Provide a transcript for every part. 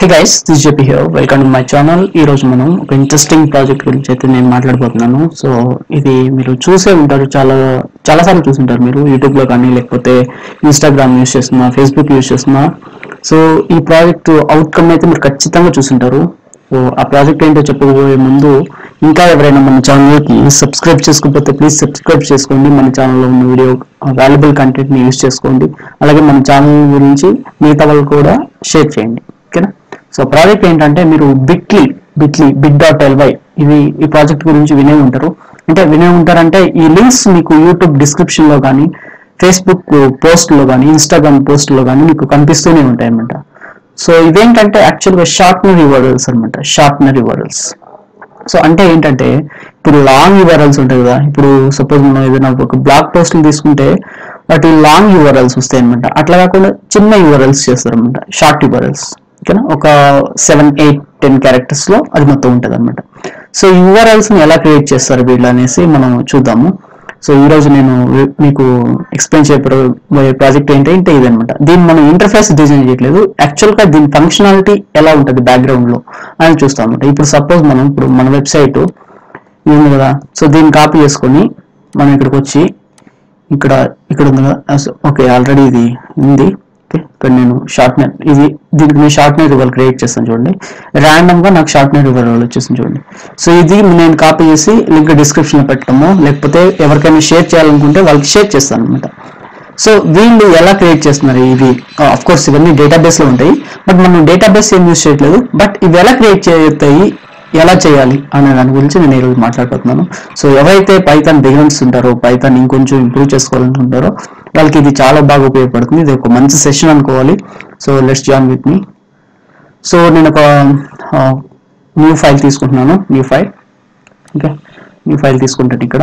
Guys this JP here welcome to my channel ఈ రోజు మనం ఒక ఇంట్రెస్టింగ్ ప్రాజెక్ట్ గురించి అయితే నేను మాట్లాడబోతున్నాను సో ఇది మీరు చూసే ఉంటారు చాలా చాలా సార్లు చూసుంటారు మీరు యూట్యూబ్ లో కానీ లేకపోతే ఇన్స్టాగ్రామ్ యూస్ చేస్తున్నా ఫేస్బుక్ యూస్ చేస్తున్నా సో ఈ ప్రాజెక్ట్ అవుట్కమ్ అయితే మీరు ఖచ్చితంగా చూసుంటారు సో ఆ ప్రాజెక్ట్ ఏంటో చెప్పబోయే ముందు ఇంకా ఎవరైనా మన ఛానల్కి సబ్స్క్రైబ్ చేసుకోకపోతే ప్లీజ్ సబ్స్క్రైబ్ చేసుకోండి మన ఛానల్లో ఉన్న వీడియో వాల్యుబుల్ కంటెంట్ని యూస్ చేసుకోండి అలాగే మన ఛానల్ గురించి మిగతా వాళ్ళు కూడా షేర్ చేయండి ఓకేనా సో ప్రాజెక్ట్ ఏంటంటే మీరు Bitly Bitly bit dot L Y ఇది ఈ ప్రాజెక్ట్ గురించి వినే ఉంటారు అంటే వినే ఉంటారంటే ఈ లింక్స్ మీకు యూట్యూబ్ డిస్క్రిప్షన్ లో కానీ ఫేస్బుక్ పోస్ట్ లో కానీ ఇన్స్టాగ్రామ్ పోస్ట్ లో కానీ మీకు కనిపిస్తూనే ఉంటాయి అన్నమాట సో ఇదేంటంటే యాక్చువల్గా షార్ట్నర్ రివర్డల్స్ అనమాట షార్ట్నర్ రివర్డల్స్ సో అంటే ఏంటంటే ఇప్పుడు లాంగ్ యూఆర్ఎల్స్ ఉంటాయి కదా ఇప్పుడు సపోజ్ మనం ఏదైనా ఒక బ్లాగ్ పోస్ట్లు తీసుకుంటే వాటి లాంగ్ యూఆర్ఎల్స్ వస్తాయి అనమాట అట్లా కాకుండా చిన్న యూఆర్ఎల్స్ చేస్తారనమాట షార్ట్ యూఆర్ఎల్స్ ఓకేనా ఒక సెవెన్ ఎయిట్ టెన్ క్యారెక్టర్స్ లో అది మొత్తం ఉంటుంది అనమాట సో యూఆర్ఎల్స్ ని ఎలా క్రియేట్ చేస్తారు వీళ్ళు అనేసి మనం చూద్దాము సో ఈ రోజు నేను వి- మీకు ఎక్స్ప్లెయిన్ చేయబోయే ప్రాజెక్ట్ ఏంటంటే ఇదనమాట దీన్ని మనం ఇంటర్ఫేస్ డిజైన్ చేయట్లేదు యాక్చువల్ గా దీని ఫంక్షనాలిటీ ఎలా ఉంటుంది బ్యాక్గ్రౌండ్ లో అని చూస్తాం అనమాట ఇప్పుడు సపోజ్ మనం ఇప్పుడు మన వెబ్సైట్ ఇది ఉంది కదా సో దీన్ని కాపీ చేసుకొని మనం ఇక్కడికి వచ్చి ఇక్కడ ఇక్కడ ఉంది కదా ఓకే ఆల్రెడీ ఇది ఉంది ఓకే ఇక్కడ నేను షార్ట్నర్ ఇది దీనికి నేను షార్ట్నర్ రివల్ క్రియేట్ చేస్తాను చూడండి ర్యాండమ్ గా నాకు షార్ట్నర్ రివల్ వచ్చేసింది చూడండి సో ఇది నేను కాపీ చేసి లింక్ డిస్క్రిప్షన్ లో పెట్టడము లేకపోతే ఎవరికైనా షేర్ చేయాలనుకుంటే వాళ్ళకి షేర్ చేస్తాను అనమాట సో వీళ్ళు ఎలా క్రియేట్ చేస్తున్నారు ఇది ఆఫ్ కోర్స్ ఇవన్నీ డేటాబేస్ లో ఉంటాయి బట్ మనం డేటాబేస్ ఏం యూస్ చేయట్లేదు బట్ ఇవి ఎలా క్రియేట్ చేస్తాయి ఎలా చేయాలి అనే దాని గురించి నేను ఈరోజు మాట్లాడుతున్నాను సో ఎవరైతే పైథాన్ బిగినర్స్ ఉంటారో పైథాన్ ఇంకొంచెం ఇంప్రూవ్ చేసుకోవాలనుకుంటారో వాళ్ళకి ఇది చాలా బాగా ఉపయోగపడుతుంది ఇది ఒక మంచి సెషన్ అనుకోవాలి so let's join with me so నేను ఒక న్యూ ఫైల్ తీసుకుంటున్నాను new file okay new file తీసుకుంటాను ఇక్కడ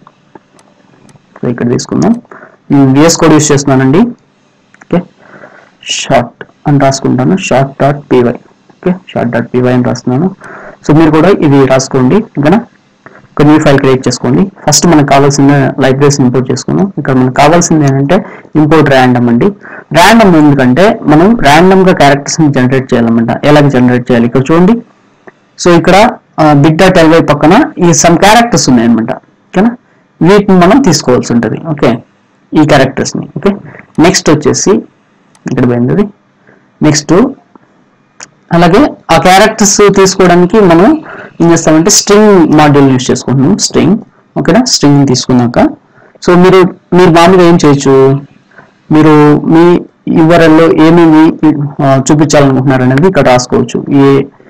సో ఇక్కడ తీసుకుందాం నేను విఎస్ కోడ్ యూస్ చేస్తున్నానండి ఓకే షార్ట్ అని రాసుకుంటాను short dot PY okay short dot PY అని రాస్తున్నాను సో మీరు కూడా ఇది రాసుకోండి ఓకేనా ఒక న్యూ ఫైల్ క్రియేట్ చేసుకోండి ఫస్ట్ మనకు కావాల్సిన లైబ్రరీస్ ఇంపోర్ట్ చేసుకున్నాం ఇక్కడ మనకు కావాల్సింది ఏంటంటే ఇంపోర్ట్ ర్యాండమ్ అండి ర్యాండమ్ ఎందుకంటే మనం ర్యాండమ్ గా క్యారెక్టర్స్ ని జనరేట్ చేయాలన్నమాట ఎలా జనరేట్ చేయాలి ఇక్కడ చూడండి సో ఇక్కడ బిగ్ డాట్ ఎల్వై పక్కన ఈ సమ్ క్యారెక్టర్స్ ఉన్నాయన్నమాట ఓకేనా వీటిని మనం తీసుకోవాల్సి ఉంటుంది ఓకే ఈ క్యారెక్టర్స్ ని ఓకే నెక్స్ట్ వచ్చేసి ఇక్కడ పోయింది నెక్స్ట్ అలాగే ఆ క్యారెక్టర్స్ తీసుకోవడానికి మనం ఏం చేస్తామంటే స్ట్రింగ్ మాడ్యూల్ యూస్ చేసుకుంటున్నాం స్ట్రింగ్ ఓకేనా స్ట్రింగ్ తీసుకున్నాక సో మీరు మీరు మామూలుగా ఏం చేయొచ్చు మీరు మీ URL లో ఏమేమి ఆ, చూపించాలనుకుంటున్నారు అనేది ఇక్కడ రాసుకోవచ్చు A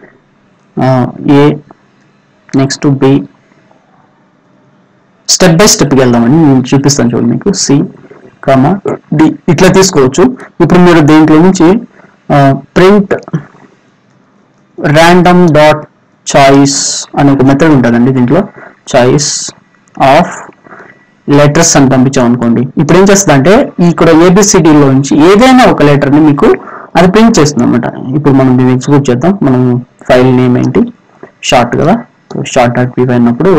A next B step by స్టెప్కి వెళ్దామండి నేను చూపిస్తాను చూడండి మీకు సి కామా డి ఇట్లా తీసుకోవచ్చు ఇప్పుడు మీరు దేంట్లో నుంచి ప్రింట్ ర్యాండమ్ డాట్ చాయిస్ అనే ఒక మెథడ్ ఉంటుందండి దీంట్లో చాయిస్ ఆఫ్ లెటర్స్ అని పంపించాం అనుకోండి ఇప్పుడు ఏం చేస్తుంది అంటే ఇక్కడ ABCD లో నుంచి ఏదైనా ఒక లెటర్ ని మీకు అది ప్రింట్ చేస్తుంది అనమాట ఇప్పుడు మనం దీన్ని ఎగ్జిక్యూట్ చేద్దాం మనం ఫైల్ నేమ్ ఏంటి షార్ట్ కదా షార్ట్ డాట్ పీ అయినప్పుడు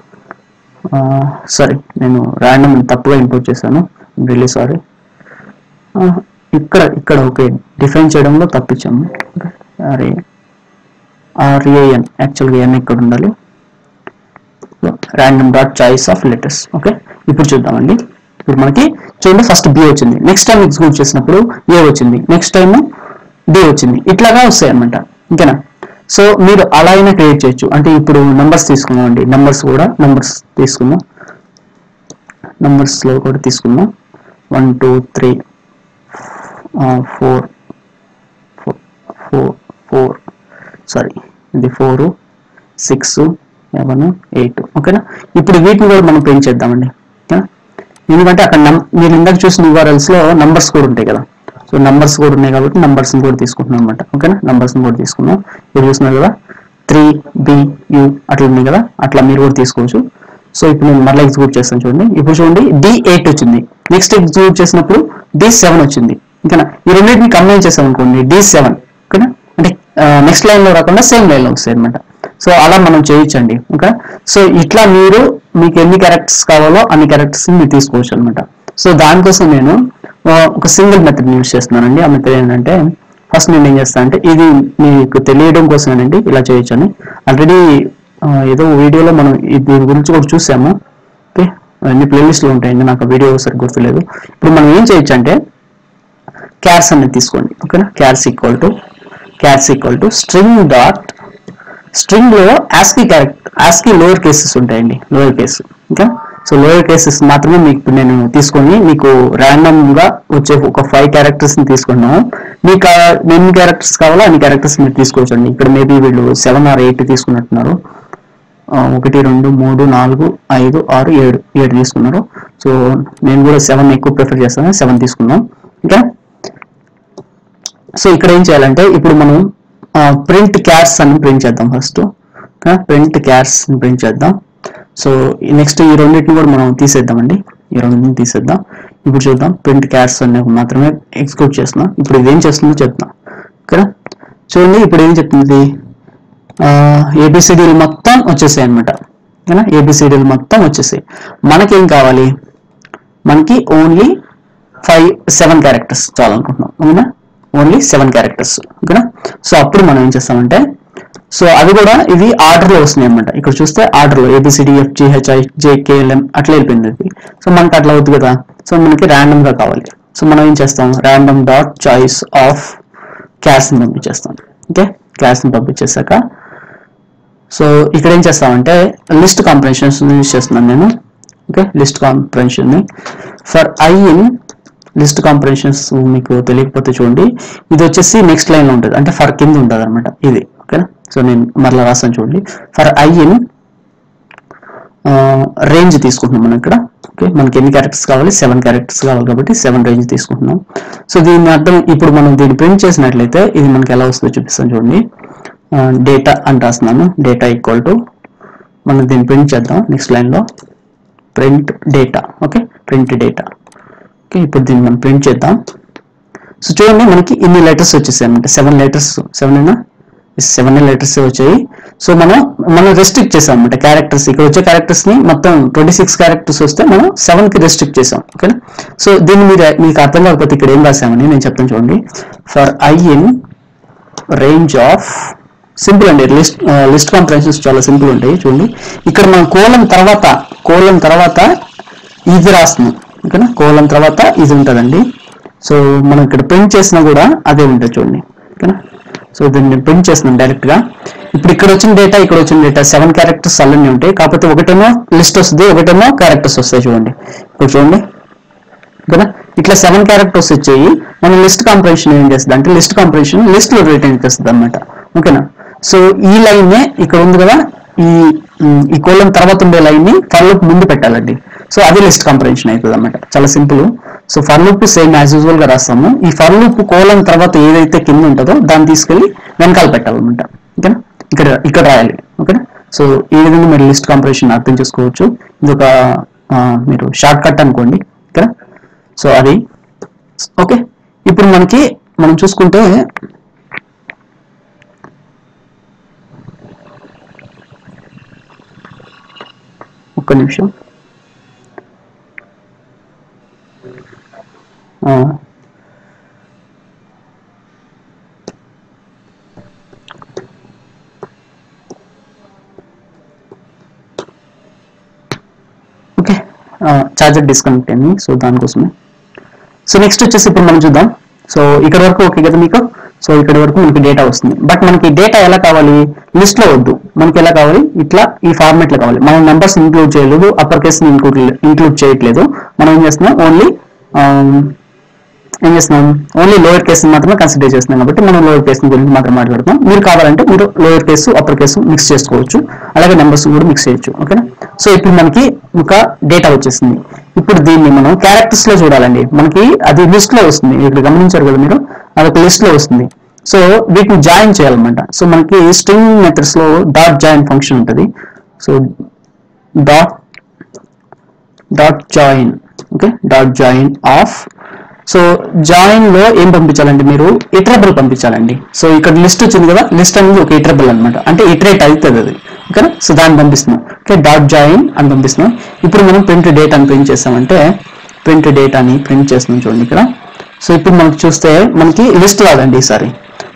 సారీ నేను ర్యాండమ్ తప్పుగా ఇంపోర్ట్ చేశాను రిలీ సారీ ఇక్కడ ఇక్కడ ఓకే డిఫైన్ చేయడంలో తప్పించాము అరే ఆర్ఏఎన్ యాక్చువల్గా ఎన్ ఇక్కడ ఉండాలి random dot choice of letters okay ఇప్పుడు చూద్దామండి ఇప్పుడు మనకి చూడండి ఫస్ట్ బి వచ్చింది నెక్స్ట్ టైం ఎగ్జిక్యూట్ చేసినప్పుడు ఏ వచ్చింది నెక్స్ట్ టైం డి వచ్చింది ఇట్లాగా వస్తాయి అనమాట ఓకేనా సో మీరు అలా అయినా క్రియేట్ చేయొచ్చు అంటే ఇప్పుడు నంబర్స్ తీసుకుందాం అండి నంబర్స్ కూడా నంబర్స్ తీసుకుందాం నంబర్స్ లో కూడా తీసుకుందాం one two three four four four sorry ఇది ఫోర్ సిక్స్ సెవెన్ ఎయిట్ ఓకేనా ఇప్పుడు వీటిని కూడా మనం ప్రింట్ చేద్దామండి ఓకేనా ఎందుకంటే అక్కడ నం- మీరు ఇందాక చూసిన యూఆర్ఎల్స్ లో నంబర్స్ కూడా ఉంటాయి కదా సో నంబర్స్ కూడా ఉన్నాయి కాబట్టి నంబర్స్ కూడా తీసుకుంటున్నాం అనమాట ఓకేనా నంబర్స్ కూడా తీసుకున్నాం మీరు చూస్తున్నారు కదా త్రీ బి యు అట్లా ఉన్నాయి కదా అట్లా మీరు కూడా తీసుకోవచ్చు సో ఇప్పుడు నేను మళ్ళీ ఎగ్జిక్యూట్ చేస్తాను చూడండి ఇప్పుడు చూడండి డి ఎయిట్ వచ్చింది నెక్స్ట్ ఎగ్జిక్యూట్ చేసినప్పుడు డి సెవెన్ వచ్చింది ఓకేనా ఈ రెండింటిని కంబైన్ చేసాం అనుకోండి డి సెవెన్ ఓకేనా అంటే నెక్స్ట్ లైన్ లో రాకుండా సేమ్ లైన్ లో వస్తాయి అనమాట సో అలా మనం చేయొచ్చండి ఓకే సో ఇట్లా మీరు మీకు ఎన్ని క్యారెక్టర్స్ కావాలో అన్ని క్యారెక్టర్స్ మీరు తీసుకోవచ్చు అనమాట సో దానికోసం నేను ఆ, ఒక సింగిల్ మెథడ్ యూస్ చేస్తున్నానండి ఆ మెథడ్ ఏంటంటే ఫస్ట్ నేను ఏం చేస్తాను అంటే ఇది మీకు తెలియడం కోసమేనండి ఇలా చేయొచ్చని ఆల్రెడీ ఏదో వీడియోలో మనం ఈ దీని గురించి కూడా చూసాము ఓకే అన్ని ప్లేలిస్ట్లో ఉంటాయండి నాకు ఆ వీడియో సరిగ్గా గుర్తులేదు ఇప్పుడు మనం ఏం చేయొచ్చు అంటే క్యార్స్ అనేది తీసుకోండి ఓకేనా chars equal to chars equal to string dot string లో ASCII character ASCII lower cases ఉంటాయండి లోయర్ కేసు ఇంకా సో లోయర్ కేసెస్ మాత్రమే మీకు నేను తీసుకొని మీకు ర్యాండమ్ గా వచ్చే ఒక ఫైవ్ క్యారెక్టర్స్ ని తీసుకున్నాము మీకు ఆ ఎన్ని క్యారెక్టర్స్ కావాలో అన్ని క్యారెక్టర్స్ మీరు తీసుకోవచ్చండి ఇక్కడ మేబీ వీళ్ళు సెవెన్ ఆర్ ఎయిట్ తీసుకున్నట్టున్నారు ఆ, ఒకటి రెండు మూడు నాలుగు ఐదు ఆరు ఏడు ఏడు తీసుకున్నారు సో నేను కూడా సెవెన్ ఎక్కువ ప్రిఫర్ చేస్తాను సెవెన్ తీసుకున్నాం ఇంకా సో ఇక్కడ ఏం చేయాలంటే ఇప్పుడు మనం ప్రింట్ క్యాట్స్ అని ప్రింట్ చేద్దాం ఫస్ట్ ప్రింట్ క్యాట్స్ ప్రింట్ చేద్దాం సో నెక్స్ట్ ఈ రెండింటిని కూడా మనం తీసేద్దామండి ఈ రెండింటిని తీసేద్దాం ఇప్పుడు చూద్దాం ప్రింట్ క్యాట్స్ అని మాత్రమే ఎగ్జిక్యూట్ చేస్తున్నాం ఇప్పుడు ఇది ఏం చేస్తుందో చెప్తాం ఓకేనా చూడండి ఇప్పుడు ఏం చెప్తుంది ఏబిసిడీలు మొత్తం వచ్చేసాయి అనమాట ఓకేనా ఏబిసిడీలు మొత్తం వచ్చేసాయి మనకేం కావాలి మనకి ఓన్లీ ఫైవ్ సెవెన్ క్యారెక్టర్స్ చాలనుకుంటున్నాం అవునా ఓన్లీ సెవెన్ క్యారెక్టర్స్ ఓకేనా సో అప్పుడు మనం ఏం చేస్తామంటే సో అవి కూడా ఇవి ఆర్డర్ లో వస్తున్నాయి అనమాట ఇక్కడ చూస్తే ఆర్డర్ లో ఏబిసిడి ఎఫ్జిహెచ్ఐ జేకేఎల్ఎం అట్లా వెళ్ళిపోయింది అది సో మనకి అట్లా అవుతుంది కదా సో మనకి ర్యాండమ్ గా కావాలి సో మనం ఏం చేస్తాం random dot choice of cash ని పంపించేస్తాం ఓకే క్యాష్ ని పంపించేసాక సో ఇక్కడ ఏం చేస్తామంటే లిస్ట్ కాంప్రెన్షన్స్ యూజ్ చేస్తున్నాను నేను ఓకే లిస్ట్ కాంప్రెన్షన్ ని for i in list comprehensions మీకు తెలియకపోతే చూడండి ఇది వచ్చేసి నెక్స్ట్ లైన్ లో ఉంటుంది అంటే ఫర్ కింద ఉంటుంది అనమాట ఇది ఓకేనా సో నేను మరలా రాస్తాను చూడండి ఫర్ ఐ ఇన్ రేంజ్ తీసుకుంటున్నాం మనం ఇక్కడ ఓకే మనకి ఎన్ని క్యారెక్టర్స్ కావాలి సెవెన్ క్యారెక్టర్స్ కావాలి కాబట్టి సెవెన్ రేంజ్ తీసుకుంటున్నాం సో దీని అర్థం ఇప్పుడు మనం దీన్ని ప్రింట్ చేసినట్లయితే ఇది మనకి ఎలా వస్తుందో చూపిస్తాను చూడండి డేటా అని రాస్తున్నాను డేటా ఈక్వల్ టు మనం దీన్ని ప్రింట్ చేద్దాం నెక్స్ట్ లైన్లో print data okay print data okay ఇప్పుడు దీన్ని మనం ప్రింట్ చేద్దాం సో చూడండి మనకి ఇన్ని లెటర్స్ వచ్చేసాయి అనమాట సెవెన్ లెటర్స్ సెవెన్ అయినా సెవెన్ లెటర్స్ వచ్చాయి సో మనం మనం రెస్ట్రిక్ట్ చేసాం అనమాట క్యారెక్టర్స్ ఇక్కడ వచ్చే క్యారెక్టర్స్ ని మొత్తం ట్వంటీ సిక్స్ క్యారెక్టర్స్ వస్తే మనం సెవెన్ కి రెస్ట్రిక్ట్ చేసాం ఓకేనా సో దీన్ని మీరు మీకు అర్థం కాకపోతే ఇక్కడ ఏం రాసామని నేను చెప్తాను చూడండి for i in range of simple అండి లిస్ట్ లిస్ట్ కాంప్రెన్షన్స్ చాలా సింపుల్ ఉంటాయి చూడండి ఇక్కడ మనం కోలం తర్వాత కోలం తర్వాత ఇది రాస్తున్నాం ఓకేనా కోలం తర్వాత ఇది ఉంటుందండి సో మనం ఇక్కడ ప్రింట్ చేసినా కూడా అదే ఉంటుంది చూడండి ఓకేనా సో దీన్ని ప్రింట్ చేస్తున్నాం డైరెక్ట్ గా ఇప్పుడు ఇక్కడ వచ్చిన డేటా ఇక్కడ వచ్చిన డేటా సెవెన్ క్యారెక్టర్స్ అన్నీ ఉంటాయి కాకపోతే ఒకటేమో లిస్ట్ వస్తుంది ఒకటేమో క్యారెక్టర్స్ వస్తాయి చూడండి ఇప్పుడు చూడండి ఓకేనా ఇట్లా సెవెన్ క్యారెక్టర్స్ వచ్చాయి మనం లిస్ట్ కాంప్రెన్షన్ ఏం చేస్తుంది అంటే లిస్ట్ కాంప్రెన్షన్ లిస్ట్ లో రిటర్న్ చేస్తుంది అనమాట ఓకేనా సో ఈ లైన్ ఇక్కడ ఉంది కదా ఈ ఉమ్, ఈ కోలం తర్వాత ఉండే లైన్ ని ఫర్ లూప్ ముందు పెట్టాలండి సో అది లిస్ట్ కాంప్రెన్షన్ అవుతుంది అనమాట చాలా simple so for loop same as usual గా రాస్తాము ఈ ఫర్ లూప్ కోలం తర్వాత ఏదైతే కింద ఉంటుందో దాన్ని తీసుకెళ్లి వెనకాల పెట్టాలన్నమాట ఓకేనా ఇక్కడ ఇక్కడ రాయాలి ఓకేనా సో ఈ విధంగా మీరు లిస్ట్ కాంప్రెన్షన్ అర్థం చేసుకోవచ్చు ఇది ఒక ఆ, మీరు షార్ట్ కట్ అనుకోండి ఓకేనా సో అది ఓకే ఇప్పుడు మనకి మనం చూసుకుంటే ఒక్క నిమిషం ఆ. ఓకే చార్జర్ డిస్కనెక్ట్ అయింది సో దానికోసమే సో నెక్స్ట్ వచ్చేసి ఇప్పుడు మనం చూద్దాం సో ఇక్కడ వరకు ఓకే కదా మీకు సో ఇక్కడ వరకు మనకి డేటా వస్తుంది బట్ మనకి డేటా ఎలా కావాలి లిస్ట్ లో వద్దు మనకి ఎలా కావాలి ఇట్లా ఈ ఫార్మాట్ లో కావాలి మనం నెంబర్స్ ఇంక్లూడ్ చేయలేదు అప్పర్ కేస్ ఇంక్లూడ్ ఇంక్లూడ్ చేయట్లేదు మనం ఏం చేస్తున్నాం ఓన్లీ ఏం చేస్తున్నాం ఓన్లీ లోయర్ కేసు మాత్రమే కన్సిడర్ చేస్తున్నాం కాబట్టి మనం లోయర్ కేసు గురించి మాత్రం మాట్లాడుతాం మీరు కావాలంటే మీరు lower case upper case mix చేసుకోవచ్చు అలాగే నెంబర్స్ కూడా మిక్స్ చేయొచ్చు ఓకేనా సో ఇప్పుడు మనకి ఒక డేటా వచ్చేసింది ఇప్పుడు దీన్ని మనం క్యారెక్టర్స్ లో చూడాలండి మనకి అది లిస్ట్ లో వస్తుంది ఇక్కడ గమనించారు కదా మీరు అదొక లిస్ట్ లో వస్తుంది సో వీటిని జాయిన్ చేయాలన్నమాట సో మనకి స్ట్రింగ్ మెథడ్స్ లో డాట్ జాయిన్ ఫంక్షన్ ఉంటుంది so dot dot join okay dot join of so join లో ఏం పంపించాలండి మీరు ఇటరబుల్ పంపించాలండి సో ఇక్కడ లిస్ట్ వచ్చింది కదా లిస్ట్ అనేది ఒక ఇటరబుల్ అన్నమాట అంటే ఇటరేట్ అవుతుంది అది ఓకేనా సో దాన్ని పంపిస్తున్నాం ఓకే డాట్ జాయిన్ అని పంపిస్తున్నాం ఇప్పుడు మనం ప్రింట్ డేట్ అని ప్రింట్ చేస్తామంటే ప్రింట్ డేటాని ప్రింట్ చేస్తున్నాం చూడండి ఇక్కడ సో ఇప్పుడు మనకి చూస్తే మనకి లిస్ట్ రాదండి ఈసారి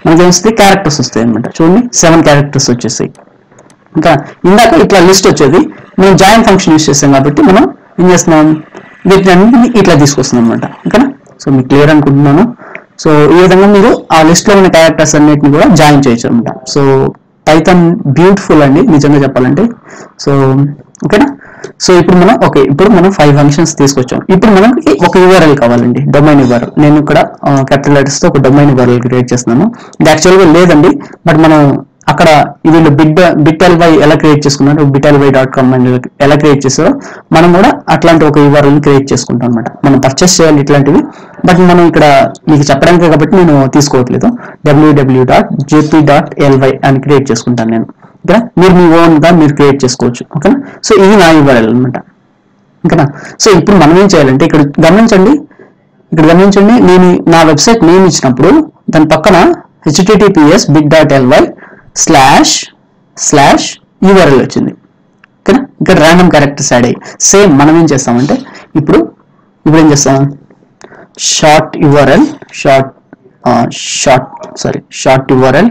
మనకి ఏమొస్తుంది క్యారెక్టర్స్ వస్తాయి అనమాట చూడండి సెవెన్ క్యారెక్టర్స్ వచ్చేసాయి ఇంకా ఇందాక ఇట్లా లిస్ట్ వచ్చేది మనం జాయిన్ ఫంక్షన్ యూస్ చేస్తాం కాబట్టి మనం ఏం చేస్తున్నాం వీటిని ఇట్లా తీసుకొస్తున్నాం అనమాట ఓకేనా సో మీకు క్లియర్ అనుకుంటున్నాను సో ఈ విధంగా మీరు ఆ లిస్ట్ లో ఉన్న క్యారెక్టర్స్ అన్నిటిని కూడా జాయిన్ చేయొచ్చు అనమాట సో పైథాన్ బ్యూటిఫుల్ అండి నిజంగా చెప్పాలంటే సో ఓకేనా సో ఇప్పుడు మనం ఓకే ఇప్పుడు మనం ఫైవ్ ఫంక్షన్స్ తీసుకొచ్చాం ఇప్పుడు మనకి ఒక యూఆర్ఎల్ కావాలండి డొమైన్ యూఆర్ఎల్ నేను ఇక్కడ క్యాపిటల్ లెటర్స్ తో ఒక డొమైన్ యూఆర్ఎల్ క్రియేట్ చేస్తున్నాను ఇది యాక్చువల్గా లేదండి బట్ మనం అక్కడ వీళ్ళు బిట్ బిట్ ఎల్వై ఎలా క్రియేట్ చేసుకున్నారు బిట్ ఎల్వై డాట్ కామ్ అని ఎలా క్రియేట్ చేస్తారో మనం కూడా అట్లాంటి ఒక యూఆర్ఎల్ క్రియేట్ చేసుకుంటాం అనమాట మనం పర్చేస్ చేయాలి ఇట్లాంటివి బట్ మనం ఇక్కడ మీకు చెప్పడానికి కాబట్టి నేను తీసుకోవట్లేదు W W dot JP dot L Y అని క్రియేట్ చేసుకుంటాను నేను ఓకేనా మీరు మీ ఓన్ గా మీరు క్రియేట్ చేసుకోవచ్చు ఓకేనా సో ఇది నా యూఆర్ఎల్ అనమాట ఓకేనా సో ఇప్పుడు మనం ఏం చేయాలంటే ఇక్కడ గమనించండి ఇక్కడ గమనించండి నేను నా వెబ్సైట్ నేమ్ ఇచ్చినప్పుడు దాని పక్కన HTTPS big dot L Y slash slash URL వచ్చింది ఓకేనా ఇక్కడ ర్యాండమ్ క్యారెక్టర్స్ యాడ్ అయ్యి సేమ్ మనం ఏం చేస్తామంటే ఇప్పుడు ఇప్పుడు ఏం చేస్తాం short URL short short sorry short URL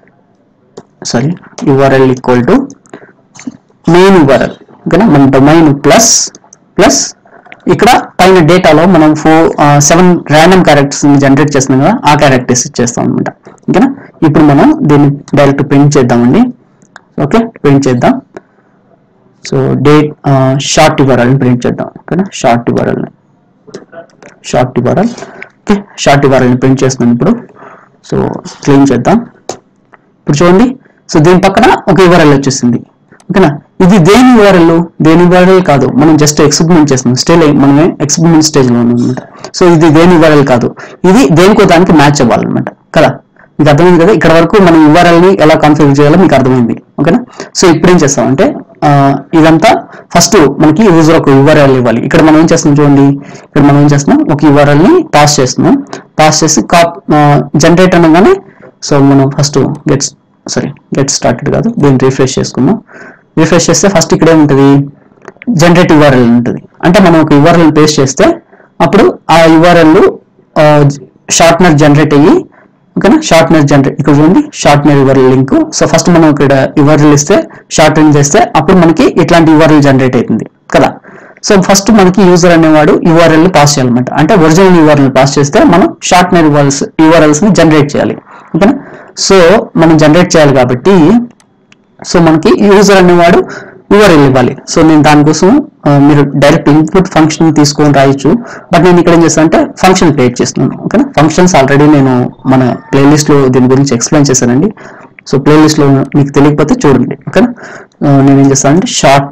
sorry URL equal to main URL ఓకేనా మన డొమైన్ ప్లస్ ప్లస్ ఇక్కడ పైన డేటాలో మనం four seven random characters generate చేస్తున్నాం కదా ఆ క్యారెక్టర్స్ ఇచ్చేస్తాం అనమాట ఓకేనా ఇప్పుడు మనం దీన్ని డైరెక్ట్ ప్రింట్ చేద్దామండి ఓకే ప్రింట్ చేద్దాం so date short URL print చేద్దాం ఓకేనా short URL short URL okay short URL print చేస్తున్నాం ఇప్పుడు సో క్లీన్ చేద్దాం ఇప్పుడు చూడండి సో దీని పక్కన ఒక యూఆర్ఎల్ వచ్చేసింది ఓకేనా ఇది దేని యూఆర్ఎల్ దేని యూఆర్ఎల్ కాదు మనం జస్ట్ ఎక్స్పెరిమెంట్ చేస్తున్నాం స్టిల్ మనమే ఎక్స్పెరిమెంట్ స్టేజ్ లో ఉన్నాం అనమాట సో ఇది దేని యూఆర్ఎల్ కాదు ఇది దేనికో దానికి మ్యాచ్ అవ్వాలన్నమాట కదా మీకు అర్థమైంది కదా ఇక్కడ వరకు మనం URL ని ఎలా కాన్ఫిగర్ చేయాలో మీకు అర్థమైంది ఓకేనా సో ఇప్పుడు ఏం చేస్తామంటే ఆ, ఇదంతా ఫస్ట్ మనకి యూజర్ ఒక యూఆర్ఎల్ ఇవ్వాలి ఇక్కడ మనం ఏం చేస్తున్నాం చూడండి ఇక్కడ మనం ఏం చేస్తున్నాం ఒక URL ని పాస్ చేస్తున్నాం పాస్ చేసి కాప్ జనరేట్ అనగానే సో మనం first gets sorry get started కాదు దీన్ని రిఫ్రెష్ చేసుకుందాం రిఫ్రెష్ చేస్తే ఫస్ట్ ఇక్కడ ఏముంటుంది జనరేట్ యూఆర్ఎల్ ఉంటుంది అంటే మనం ఒక యూఆర్ఎల్ పేస్ట్ చేస్తే అప్పుడు ఆ యూఆర్ఎల్ షార్ట్నర్ జనరేట్ అయ్యి ఓకేనా షార్ట్నర్ జనరేట్ ఇక్కడ చూడండి shortener URL link so first మనం ఇక్కడ యూఆర్ఎల్ ఇస్తే షార్ట్నర్ చేస్తే అప్పుడు మనకి ఇట్లాంటి యూఆర్ఎల్ జనరేట్ అవుతుంది కదా సో ఫస్ట్ మనకి యూజర్ అనేవాడు యూఆర్ఎల్ పాస్ చేయాలన్నమాట అంటే ఒరిజినల్ యూఆర్ఎల్ పాస్ చేస్తే మనం షార్ట్నర్ యూఆర్ఎల్స్ యూఆర్ఎల్స్ ని జనరేట్ చేయాలి ఓకేనా సో మనం జనరేట్ చేయాలి కాబట్టి సో మనకి యూజర్ అనేవాడు యూఆర్ఎల్ ఇవ్వాలి సో నేను దానికోసం ఆ, మీరు డైరెక్ట్ ఇన్పుట్ ఫంక్షన్ తీసుకొని రాయొచ్చు బట్ నేను ఇక్కడ ఏం చేస్తాను అంటే ఫంక్షన్ క్రియేట్ చేస్తున్నాను ఓకేనా ఫంక్షన్స్ ఆల్రెడీ నేను మన ప్లేలిస్ట్ లో దీని గురించి ఎక్స్ప్లెయిన్ చేశానండి సో ప్లేలిస్ట్ లో మీకు తెలియకపోతే చూడండి ఓకేనా ఆ, నేను ఏం చేస్తానంటే షార్ట్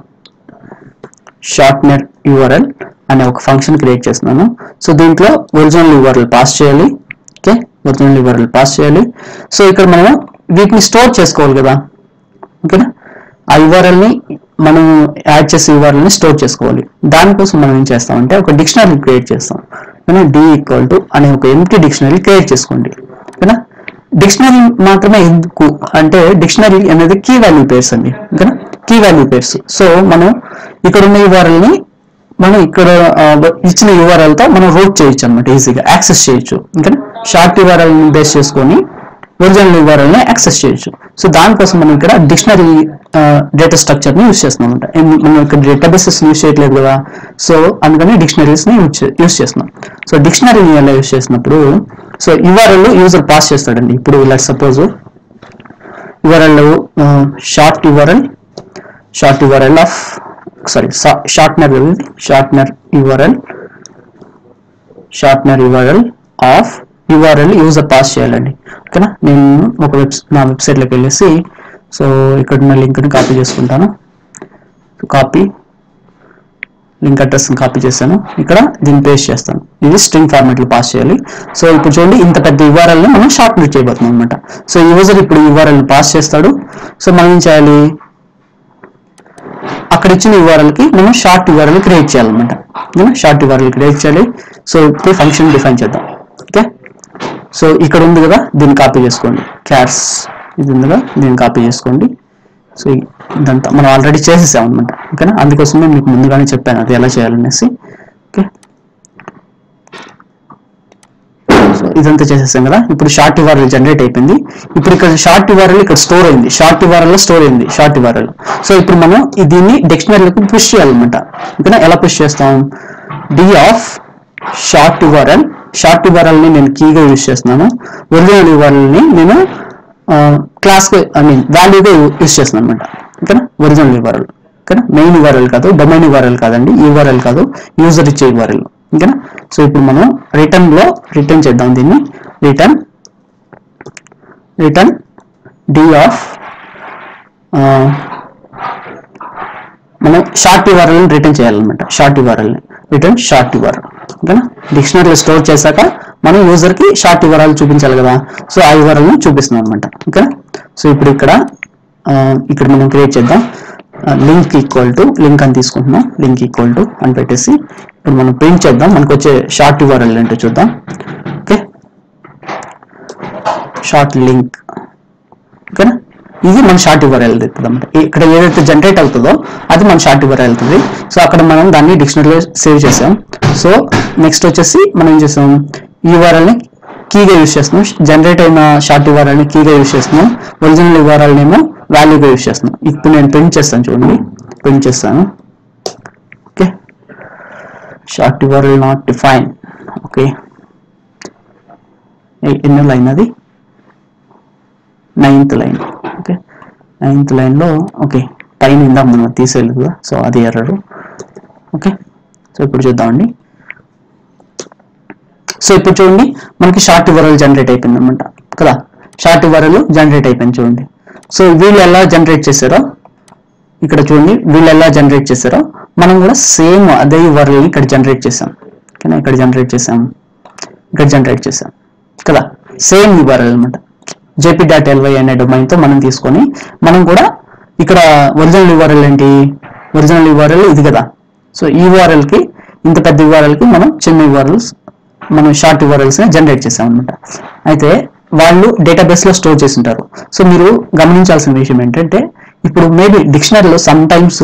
షార్ట్నర్ యూఆర్ఎల్ అనే ఒక ఫంక్షన్ క్రియేట్ చేస్తున్నాను సో దీంట్లో ఒరిజినల్ యూఆర్ఎల్ పాస్ చేయాలి ఓకే ఒరిజినల్ యూఆర్ఎల్ పాస్ చేయాలి సో ఇక్కడ మనం వీటిని స్టోర్ చేసుకోవాలి కదా ఓకేనా ఆ URL ని మనం యాడ్ చేసే URL ని స్టోర్ చేసుకోవాలి దానికోసం మనం ఏం చేస్తామంటే ఒక డిక్షనరీ క్రియేట్ చేస్తాం ఓకేనా డి ఈక్వల్ టు అనే ఒక ఎంటీ డిక్షనరీ క్రియేట్ చేసుకోండి ఓకేనా డిక్షనరీ మాత్రమే ఎందుకు అంటే డిక్షనరీ అనేది కీ వాల్యూ పేర్స్ అండి ఓకేనా కీ వాల్యూ పేర్స్ సో మనం ఇక్కడ ఉన్న URL ని మనం ఇక్కడ ఆ, ఇచ్చిన URL తో మనం రూట్ చేయొచ్చు అనమాట ఈజీగా యాక్సెస్ చేయొచ్చు ఓకేనా షార్ట్ URL ని బేస్ చేసుకొని ఒరిజినల్ URL ని యాక్సెస్ చేయొచ్చు సో దానికోసం మనం ఇక్కడ డిక్షనరీ డేటా స్ట్రక్చర్ ని యూస్ చేస్తున్నాం అనమాట మనం ఇక్కడ డేటాబేసెస్ యూస్ చేయట్లేదు కదా సో అందుకని డిక్షనరీస్ ని యూస్ చేస్తున్నాం సో డిక్షనరీని ఎలా యూస్ చేసినప్పుడు సో యూఆర్ఎల్ యూజర్ పాస్ చేస్తాడండి ఇప్పుడు let suppose URL short URL short URL of sorry shortener shortener URL shortener URL of URL user pass చేయాలండి ఓకేనా నేను ఒక వెబ్ నా వెబ్సైట్లోకి వెళ్ళేసి సో ఇక్కడ ఉన్న లింక్ని కాపీ చేసుకుంటాను కాపీ లింక్ అడ్రస్ కాపీ చేశాను ఇక్కడ దీన్ని పేస్ట్ చేస్తాను ఇది స్ట్రింగ్ ఫార్మాట్లో పాస్ చేయాలి సో ఇప్పుడు చూడండి ఇంత పెద్ద URL ని మనం షార్ట్ నోట్ చేయబోతున్నాం అనమాట సో యూజర్ ఇప్పుడు URL ని పాస్ చేస్తాడు సో మనం ఏం చేయాలి అక్కడ ఇచ్చిన URL కి మనం షార్ట్ URL క్రియేట్ చేయాలన్నమాట షార్ట్ URL క్రియేట్ చేయాలి సో ఇప్పుడు ఫంక్షన్ డిఫైన్ చేద్దాం ఓకే సో ఇక్కడ ఉంది కదా దీన్ని కాపీ చేసుకోండి క్యాట్స్ ఇది ఉంది కదా దీన్ని కాపీ చేసుకోండి సో ఇదంతా మనం ఆల్రెడీ చేసేసాం అనమాట ఓకేనా అందుకోసమే మీకు ముందుగానే చెప్పాను అది ఎలా చేయాలనేసి ఓకే సో ఇదంతా చేసేసాం కదా ఇప్పుడు షార్ట్ యువరల్ జనరేట్ అయిపోయింది ఇప్పుడు ఇక్కడ షార్ట్ యువరల్ ఇక్కడ స్టోర్ అయింది షార్ట్ యువరల్ లో స్టోర్ అయింది షార్ట్ యువరల్ సో ఇప్పుడు మనం ఈ- దీన్ని డిక్షనరీలోకి పుష్ చేయాలన్నమాట ఓకేనా ఎలా పుష్ చేస్తాం D of short URL short URL ని నేను కీగా యూజ్ చేస్తున్నాను ఒరిజినల్ యువరల్ ని నేను క్లాస్ ఐ మీన్ వాల్యూగా యూజ్ చేస్తున్నాను అనమాట ఓకేనా ఒరిజినల్ యువరల్ ఓకేనా మెయిన్ యువరల్ కాదు డొమైన్ యువరల్ కాదండి యువరల్ కాదు యూజర్ ఇచ్చే యువరల్ ఓకేనా సో ఇప్పుడు మనం రిటర్న్ లో రిటర్న్ చేద్దాం దీన్ని రిటర్న్ రిటర్న్ డి ఆఫ్ మనం షార్ట్ ని రిటర్న్ చేయాలన్నమాట షార్ట్ ని రిటర్న్ షార్ట్ యువరల్ ఓకేనా డిక్షనరీలో స్టోర్ చేశాక మనం యూజర్ కి షార్ట్ యువరాలు చూపించాలి కదా సో ఆ URL ని చూపిస్తున్నాం అనమాట ఓకేనా సో ఇప్పుడు ఇక్కడ ఆ, ఇక్కడ మనం క్రియేట్ చేద్దాం లింక్ ఈక్వల్ టు లింక్ అని తీసుకుంటున్నాం లింక్ ఈక్వల్ టు అని పెట్టేసి ఇప్పుడు మనం ప్రింట్ చేద్దాం మనకు వచ్చే షార్ట్ యువరల్ ఏంటో చూద్దాం ఓకే షార్ట్ లింక్ ఓకేనా ఇది మన షార్ట్ యువరల్ అవుతుంది అనమాట ఇక్కడ ఏదైతే జనరేట్ అవుతుందో అది మన షార్ట్ యువరల్ అవుతుంది సో అక్కడ మనం దాన్ని డిక్షనరీలో సేవ్ చేసాం సో నెక్స్ట్ వచ్చేసి మనం ఏం చేసాం ఈ URL ని కీగా యూస్ చేస్తున్నాం జనరేట్ అయిన షార్ట్ యువరల్ ని కీగా యూస్ చేస్తున్నాం ఒరిజినల్ యువరల్ నేమో వాల్యూగా యూస్ చేస్తున్నాం ఇప్పుడు నేను ప్రింట్ చేస్తాను చూడండి ప్రింట్ చేస్తాను okay short URL not define okay ఎన్నో లైన్ అది నైన్త్ లైన్ ఓకే నైన్త్ లైన్లో ఓకే పైన ఇందాక మనం తీసేయలేదు కదా సో అది ఎర్రరు ఓకే సో ఇప్పుడు చూద్దామండి సో ఇప్పుడు చూడండి మనకి షార్ట్ వరల్ జనరేట్ అయిపోయింది అనమాట కదా షార్ట్ వరల్ జనరేట్ అయిపోయింది చూడండి సో వీళ్ళు ఎలా జనరేట్ చేశారో ఇక్కడ చూడండి వీళ్ళు ఎలా జనరేట్ చేశారో మనం కూడా సేమ్ అదే వరల్ని ఇక్కడ జనరేట్ చేసాం ఓకేనా ఇక్కడ జనరేట్ చేసాం ఇక్కడ జనరేట్ చేసాం కదా సేమ్ యూఆర్ఎల్ అనమాట జేపీ డాట్ ఎల్వై అనే domain తో మనం తీసుకొని మనం కూడా ఇక్కడ ఒరిజినల్ యూఆర్ఎల్ ఏంటి ఒరిజినల్ యూఆర్ఎల్ ఇది కదా సో ఈ URL కి ఇంత పెద్ద URL కి మనం చిన్న యూఆర్ఎల్స్ మనం షార్ట్ యూఆర్ఎల్స్ జనరేట్ చేసాం అనమాట అయితే వాళ్ళు డేటాబేస్ లో స్టోర్ చేసి ఉంటారు సో మీరు గమనించాల్సిన విషయం ఏంటంటే ఇప్పుడు మేబీ డిక్షనరీలో సమ్ టైమ్స్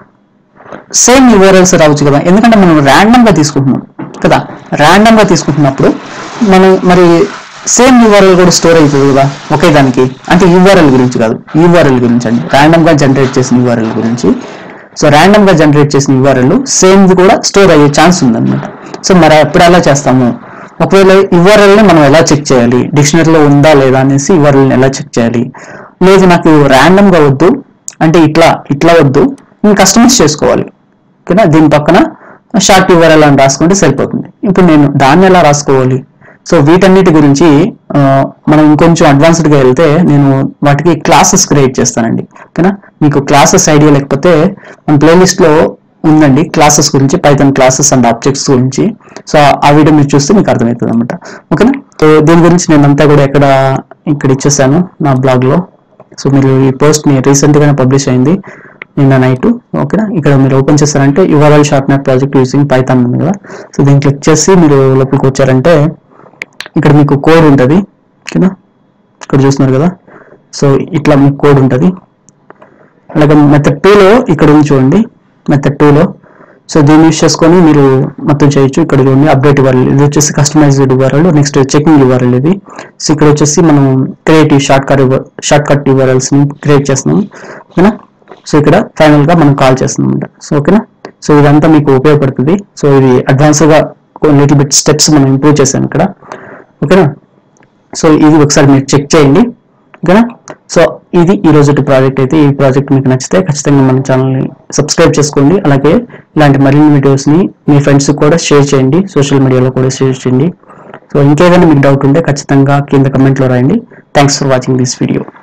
సేమ్ యూఆర్ఎల్స్ రావచ్చు కదా ఎందుకంటే మనం ర్యాండమ్ గా తీసుకుంటున్నాం కదా ర్యాండమ్ గా తీసుకుంటున్నప్పుడు మనం మరి సేమ్ యూఆర్ఎల్ కూడా స్టోర్ అవుతుంది కదా ఒకే దానికి అంటే యూఆర్ఎల్ గురించి కాదు యూఆర్ఎల్ గురించి అండి ర్యాండమ్ గా జనరేట్ చేసిన యూఆర్ఎల్ గురించి సో ర్యాండమ్ గా జనరేట్ చేసిన యూఆర్ఎల్ సేమ్ కూడా స్టోర్ అయ్యే ఛాన్స్ ఉందన్నమాట సో మరి ఎప్పుడు ఎలా చేస్తాము ఒకవేళ URL ని మనం ఎలా చెక్ చేయాలి డిక్షనరీలో ఉందా లేదా అనేసి URL ని ఎలా చెక్ చేయాలి లేదు నాకు ర్యాండమ్ గా వద్దు అంటే ఇట్లా ఇట్లా వద్దు నేను కస్టమైజ్ చేసుకోవాలి ఓకేనా దీని పక్కన షార్ట్ యూఆర్ఎల్ అని రాసుకుంటే సరిపోతుంది ఇప్పుడు నేను దాన్ని ఎలా రాసుకోవాలి సో వీటన్నిటి గురించి ఆ, మనం ఇంకొంచెం అడ్వాన్స్డ్ గా వెళ్తే నేను వాటికి క్లాసెస్ క్రియేట్ చేస్తానండి ఓకేనా మీకు క్లాసెస్ ఐడియా లేకపోతే మన ప్లేలిస్ట్ లో ఉందండి క్లాసెస్ గురించి పైథాన్ క్లాసెస్ అండ్ ఆబ్జెక్ట్స్ గురించి సో ఆ వీడియో మీరు చూస్తే మీకు అర్థమవుతుంది అనమాట ఓకేనా సో దీని గురించి నేను అంతా కూడా ఎక్కడ ఇక్కడ ఇచ్చేసాను నా బ్లాగ్ లో సో మీరు ఈ పోస్ట్ ని రీసెంట్ గానే పబ్లిష్ అయింది నిన్న నైట్ ఓకేనా ఇక్కడ మీరు ఓపెన్ చేస్తారంటే URL shortener project using Python ఉంది కదా సో దీన్ని క్లిక్ చేసి మీరు లోపలికి వచ్చారంటే ఇక్కడ మీకు కోడ్ ఉంటుంది ఓకేనా ఇక్కడ చూస్తున్నారు కదా సో ఇట్లా మీకు కోడ్ ఉంటుంది అలాగే మెథడ్ టూలో ఇక్కడ ఉంది చూడండి మెథడ్ టూలో సో దీన్ని యూస్ చేసుకొని మీరు మొత్తం చేయొచ్చు ఇక్కడ చూడండి అప్డేట్ ఇవ్వాలి ఇది వచ్చేసి కస్టమైజ్డ్ ఇవ్వాలి నెక్స్ట్ చెకింగ్ ఇవ్వాలి ఇది సో ఇక్కడ వచ్చేసి మనం creative shortcut shortcut ని క్రియేట్ చేస్తున్నాం ఓకేనా సో ఇక్కడ ఫైనల్ గా మనం కాల్ చేస్తున్నాం అనమాట సో ఓకేనా సో ఇదంతా మీకు ఉపయోగపడుతుంది సో ఇది అడ్వాన్స్ గా లిటిల్ బిట్ స్టెప్స్ మనం ఇంప్రూవ్ చేసాం ఇక్కడ ఓకేనా సో ఇది ఒకసారి మీరు చెక్ చేయండి ఓకేనా సో ఇది ఈ రోజు ప్రాజెక్ట్ అయితే ఈ ప్రాజెక్ట్ మీకు నచ్చితే ఖచ్చితంగా మన ఛానల్ని సబ్స్క్రైబ్ చేసుకోండి అలాగే ఇలాంటి మరిన్ని వీడియోస్ని మీ ఫ్రెండ్స్ కూడా షేర్ చేయండి సోషల్ మీడియాలో కూడా షేర్ చేయండి సో ఇంకేదైనా మీకు డౌట్ ఉంటే ఖచ్చితంగా కింద కమెంట్లో రాయండి thanks for watching this video